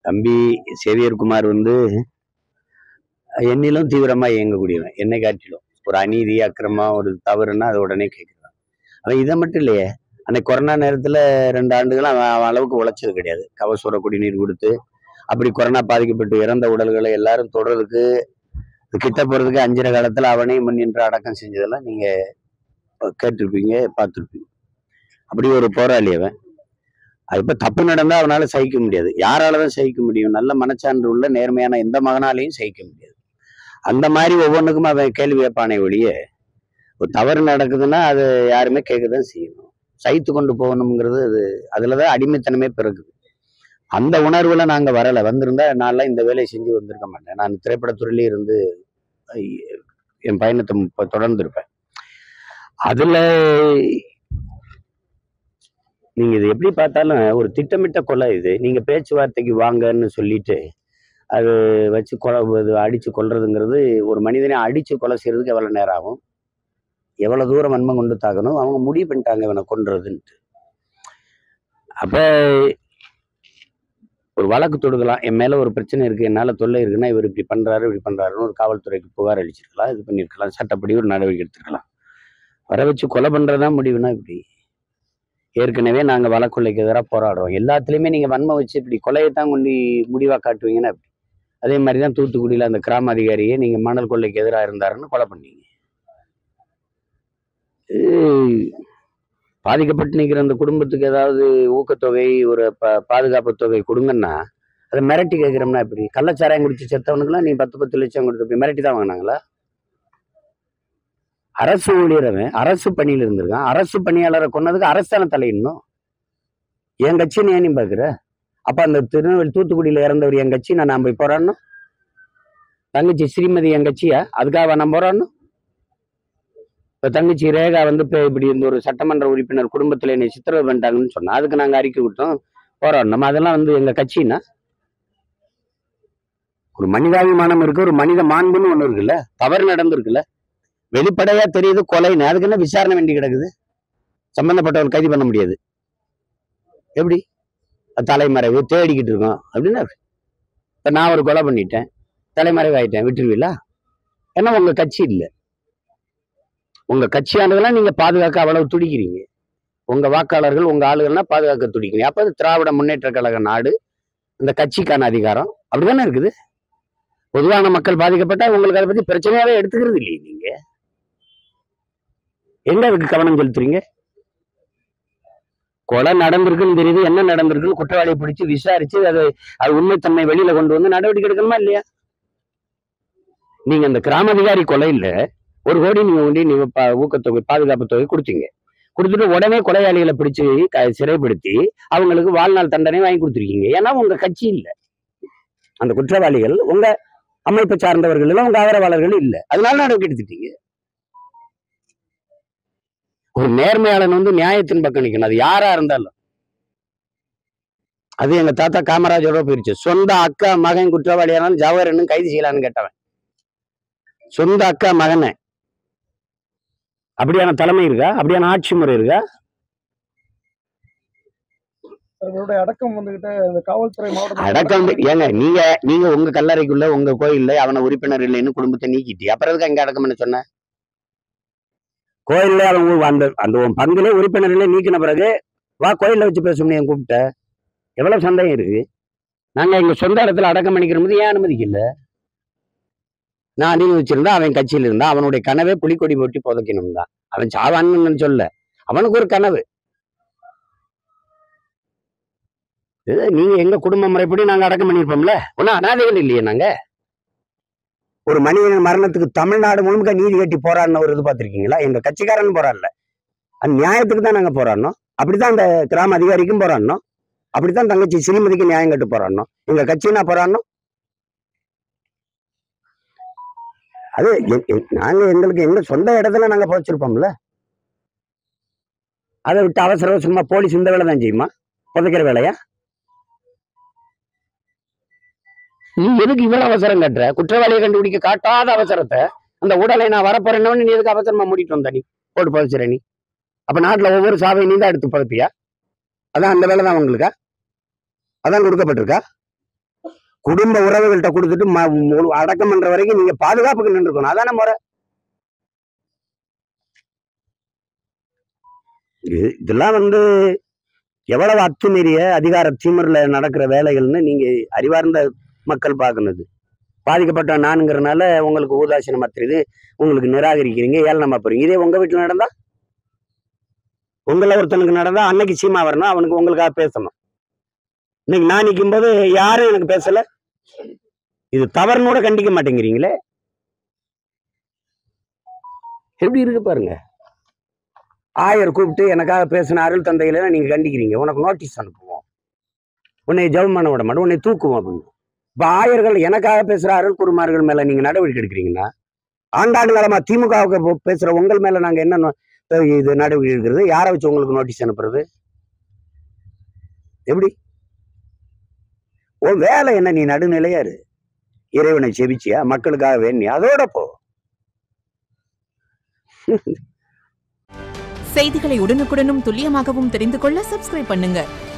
தம்பி சேவியர்குமார் வந்து என்னிலும் தீவிரமா இயங்கக்கூடியவன் என்னை காட்டிலும் ஒரு அநீதி அக்கிரமா ஒரு தவறுன்னா அதை உடனே கேட்கிறான் அவன் இதை மட்டும் இல்லையே அன்னைக்கு கொரோனா நேரத்துல ரெண்டு ஆண்டுகள் அவன் அவன் அளவுக்கு உழைச்சது கிடையாது கவசூர குடிநீர் கொடுத்து அப்படி கொரோனா பாதிக்கப்பட்டு இறந்த உடல்களை எல்லாரும் தொடர்றதுக்கு கிட்ட போறதுக்கு அஞ்சிர காலத்துல அவனே முன் நின்று அடக்கம் செஞ்சதெல்லாம் நீங்க கேட்டிருப்பீங்க பார்த்துருப்பீங்க அப்படி ஒரு போராளி அவன் அது இப்ப தப்பு நடந்தா அவனால சகிக்க முடியாது யாராலதான் சகிக்க முடியும் நல்ல மனச்சான்று உள்ள நேர்மையான எந்த மகனாலையும் சகிக்க முடியாது அந்த மாதிரி ஒவ்வொன்றுக்கும் அவன் கேள்வி கேட்பானே ஒழிய ஒரு தவறு நடக்குதுன்னா அது யாருமே கேட்கதான் செய்யணும் சகித்து கொண்டு போகணுங்கிறது அது அதுலதான் அடிமைத்தனமே பிறகுது அந்த உணர்வுல நாங்க வரல வந்திருந்தா நான்லாம் இந்த வேலையை செஞ்சு வந்திருக்க மாட்டேன் நான் திரைப்படத்துறையிலே இருந்து ஐ- என் பயணத்தை முப்ப- தொடர்ந்து இருப்பேன் அதுல நீங்க இது எப்படி பார்த்தாலும் ஒரு திட்டமிட்ட கொலை இது நீங்க பேச்சுவார்த்தைக்கு வாங்கன்னு சொல்லிட்டு அது வச்சு கொலை இது அடிச்சு கொல்றதுங்கிறது ஒரு மனிதனை அடிச்சு கொலை செய்யறதுக்கு எவ்வளவு நேரம் ஆகும் எவ்வளவு தூரம் வன்மம் கொண்டு தாக்கணும் அவங்க முடிவு பண்ணிட்டாங்க இவனை கொன்றதுன்ட்டு அப்ப ஒரு வழக்கு தொடுக்கலாம் என் மேல ஒரு பிரச்சனை இருக்கு என்னால தொல்லை இருக்குன்னா இவர் இப்படி பண்றாரு இப்படி பண்றாருன்னு ஒரு காவல்துறைக்கு புகார் அளிச்சிருக்கலாம் இது பண்ணியிருக்கலாம் சட்டப்படி ஒரு நடவடிக்கை எடுத்திருக்கலாம் வர வச்சு கொலை பண்றதா முடிவுனா இப்படி ஏற்கனவே நாங்க வழக்குள்ளைக்கு எதிராக போராடுறோம் எல்லாத்துலயுமே நீங்க வன்மம் வச்சு இப்படி கொலையை தான் கொண்டு முடிவா காட்டுவீங்கன்னா எப்படி அதே மாதிரி தான் தூத்துக்குடியில அந்த கிராம அதிகாரியே நீங்க மணல் கொள்ளைக்கு எதிராக இருந்தாருன்னு கொலை பண்ணீங்க இது பாதிக்கப்பட்டு நிற்கிற அந்த குடும்பத்துக்கு ஏதாவது ஊக்கத்தொகை ஒரு ப பாதுகாப்பு தொகை கொடுங்கன்னா அதை மிரட்டி கேட்குறோம்னா எப்படி கள்ளச்சாராயம் குடிச்சு செத்தவனுக்குலாம் நீ பத்து பத்து லட்சம் கொடுத்து போய் மிரட்டி தான் வாங்கினாங்களா அரசு ஊழியரவன் அரசு பணியில் இருந்திருக்கான் அரசு பணியாளரை கொன்னதுக்கு அரசான தலையிடணும் என் கட்சின்னு ஏன் நீ பார்க்குற அப்ப அந்த திருநெல்வேலி தூத்துக்குடியில இறந்தவர் என் கட்சி நான் நான் போய் போராடணும் தங்கச்சி ஸ்ரீமதி என் கட்சியா அதுக்காக நான் போராடணும் இப்ப தங்கச்சி ரேகா வந்து இப்ப இப்படி இந்த ஒரு சட்டமன்ற உறுப்பினர் குடும்பத்துல என்னை சித்திரவதை பண்ணிட்டாங்கன்னு சொன்னா அதுக்கு நாங்க அறிக்கை கொடுத்தோம் போராடணும் அதெல்லாம் வந்து எங்க கட்சின்னா ஒரு மனிதாபிமானம் இருக்கு ஒரு மனித மாண்புன்னு ஒண்ணு இருக்குல்ல தவறு நடந்திருக்குல்ல வெளிப்படையா தெரியுது கொலைன்னு அதுக்கு என்ன விசாரணை வேண்டி கிடக்குது சம்பந்தப்பட்டவர் கைது பண்ண முடியாது எப்படி அது தலைமறைவு தேடிக்கிட்டு இருக்கோம் அப்படின்னா இப்ப நான் ஒரு கொலை பண்ணிட்டேன் தலைமறைவு ஆயிட்டேன் விட்டுருவீங்களா ஏன்னா உங்க கட்சி இல்லை உங்க கட்சியானதெல்லாம் நீங்க பாதுகாக்க அவ்வளவு துடிக்கிறீங்க உங்க வாக்காளர்கள் உங்க ஆளுகள்னா பாதுகாக்க துடிக்கிறீங்க அப்ப அது திராவிட முன்னேற்ற கழக நாடு இந்த கட்சிக்கான அதிகாரம் அப்படிதானே இருக்குது பொதுவான மக்கள் பாதிக்கப்பட்டா உங்களுக்கு அதை பத்தி பிரச்சனையாவே எடுத்துக்கிறது இல்லையே நீங்க எங்க அதுக்கு கவனம் செலுத்துறீங்க கொலை நடந்திருக்குன்னு தெரியுது என்ன நடந்திருக்குன்னு குற்றவாளியை பிடிச்சு விசாரிச்சு அது அது உண்மைத்தன்மை வெளியில கொண்டு வந்து நடவடிக்கை எடுக்கணுமா இல்லையா நீங்க அந்த கிராம அதிகாரி கொலையில ஒரு கோடி நீங்க கொண்டு நீங்க பா- ஊக்கத்தொகை பாதுகாப்பு தொகை கொடுத்தீங்க கொடுத்துட்டு உடனே கொலையாளிகளை பிடிச்சு க- சிறைப்படுத்தி அவங்களுக்கு வாழ்நாள் தண்டனை வாங்கி கொடுத்துருக்கீங்க ஏன்னா உங்க கட்சி இல்ல அந்த குற்றவாளிகள் உங்க அமைப்பை சார்ந்தவர்கள் இல்ல உங்க ஆதரவாளர்கள் இல்ல அதனால நடவடிக்கை எடுத்துட்டீங்க ஒரு நேர்மையாளன் வந்து நியாயத்தின் பக்கம் நிக்கணும் அது யாரா இருந்தாலும் அது எங்க தாத்தா காமராஜரோட போயிருச்சு சொந்த அக்கா மகன் குற்றவாளியானாலும் ஜவஹர்னு கைது செய்யலான்னு கேட்டவன் சொந்த அக்கா மகனை அப்படியான தலைமை இருக்கா அப்படியான ஆட்சி முறை இருக்கா இவருடைய அடக்கம் வந்துகிட்டு இந்த காவல்துறை மாவட்ட அடக்கம் வந்து- ஏங்க நீங்க நீங்க உங்க கல்லறைக்குள்ள உங்க கோயில்ல அவன உறுப்பினர் இல்லைன்னு குடும்பத்தை நீக்கிட்டி அப்புறம் எதுக்கு அங்க அடக்கம் பண்ண சொன்ன கோயில்ல அவன் ஊ- அந்த அந்த உன் பங்குல உறுப்பினர் இல்லை நீக்கின பிறகு வா கோயில்ல வச்சு பேசணும் என் கூப்பிட்ட எவ்வளவு சந்தேகம் இருக்கு நாங்க எங்க சொந்த இடத்துல அடக்கம் பண்ணிக்கிற போது ஏன் அனுமதிக்கல நான் அனுமதி வச்சிருந்தா அவன் கட்சியில இருந்தா அவனுடைய கனவே புலிக்கொடி போட்டி புதைக்கணும் தான் அவன் சாவான்னு சொல்ல அவனுக்கு ஒரு கனவு இது நீங்க எங்க குடும்ப முறைப்படி நாங்க அடக்கம் பண்ணிருப்போம்ல ஒன்னும் அனாதைகள் இல்லையே நாங்க ஒரு மனிதன் மரணத்துக்கு தமிழ்நாடு முழுக்க நீதி கட்டி போராடின ஒரு இது பார்த்திருக்கீங்களா எங்க கட்சிக்காரன் போராடல அந்த நியாயத்துக்கு தான் நாங்க போராடணும் அப்படித்தான் அந்த கிராம அதிகாரிக்கும் போராடணும் அப்படித்தான் தங்கச்சி ஸ்ரீமதிக்கு நியாயம் கட்டு போராடணும் எங்க கட்சினா போராடணும் அது எ- எ- நாங்க எங்களுக்கு எங்க சொந்த இடத்துல நாங்க புதைச்சிருப்போம்ல அதை விட்டு அவசர அவசரமா போலீஸ் இந்த வேலை தான் செய்யுமா புதைக்கிற வேலையா நீ எதுக்கு இவ்வளவு அவசரம் கட்டுற குற்றவாளியை கண்டுபிடிக்க காட்டாத அவசரத்தை அந்த உடலை நான் வரப்போறேன்னு நீ எதுக்கு அவசரமா மூடிட்டு வந்த நீ போட்டு புதைச்சிட நீ அப்ப நாட்டுல ஒவ்வொரு சாவையும் நீ தான் எடுத்து புதைப்பியா அதான் அந்த வேலை தான் உங்களுக்கா அதான் கொடுக்கப்பட்டிருக்கா குடும்ப உறவுகள்கிட்ட கொடுத்துட்டு ம- முழு அடக்கம் பண்ற வரைக்கும் நீங்க பாதுகாப்புக்கு நின்று இருக்கணும் அதான முறை இது இதெல்லாம் வந்து எவ்வளவு அத்துமீறிய அதிகார திமிரில் நடக்கிற வேலைகள்னு நீங்க அறிவார்ந்த மக்கள் பார்க்கணுது பாதிக்கப்பட்ட நானுங்கிறனால உங்களுக்கு ஊதாசீனமா தெரியுது உங்களுக்கு நிராகரிக்கிறீங்க ஏளனமா போறீங்க இதே உங்க வீட்டுல நடந்தா உங்களை ஒருத்தனுக்கு நடந்தா அன்னைக்கு சீமா வரணும் அவனுக்கு உங்களுக்காக பேசணும் இன்னைக்கு நான் நிற்கும் போது யாரும் எனக்கு பேசல இது தவறுன்னு கூட கண்டிக்க மாட்டேங்கிறீங்களே எப்படி இருக்கு பாருங்க ஆயர் கூப்பிட்டு எனக்காக பேசின அருள் தந்தையில நீங்க கண்டிக்கிறீங்க உனக்கு நோட்டீஸ் அனுப்புவோம் உன்னை ஜெபம் பண்ண விட மாட்டோம் உன்னை தூக்குவோம் அப்படின்னு இப்ப ஆயர்கள் எனக்காக பேசுற அருள் குருமார்கள் மேல நீங்க நடவடிக்கை எடுக்கிறீங்கன்னா ஆண்டாண்டு காலமா திமுகவுக்கு போ- பேசுற உங்கள் மேல நாங்க என்ன நோ- இது நடவடிக்கை எடுக்கிறது யாரை வச்சு உங்களுக்கு நோட்டீஸ் அனுப்புறது எப்படி உன் வேலை என்ன நீ நடுநிலையா இரு இறைவனை செபிச்சியா மக்களுக்காக வேண்டிய அதோட போ செய்திகளை உடனுக்குடனும் துல்லியமாகவும் தெரிந்து கொள்ள சப்ஸ்கிரைப் பண்ணுங்க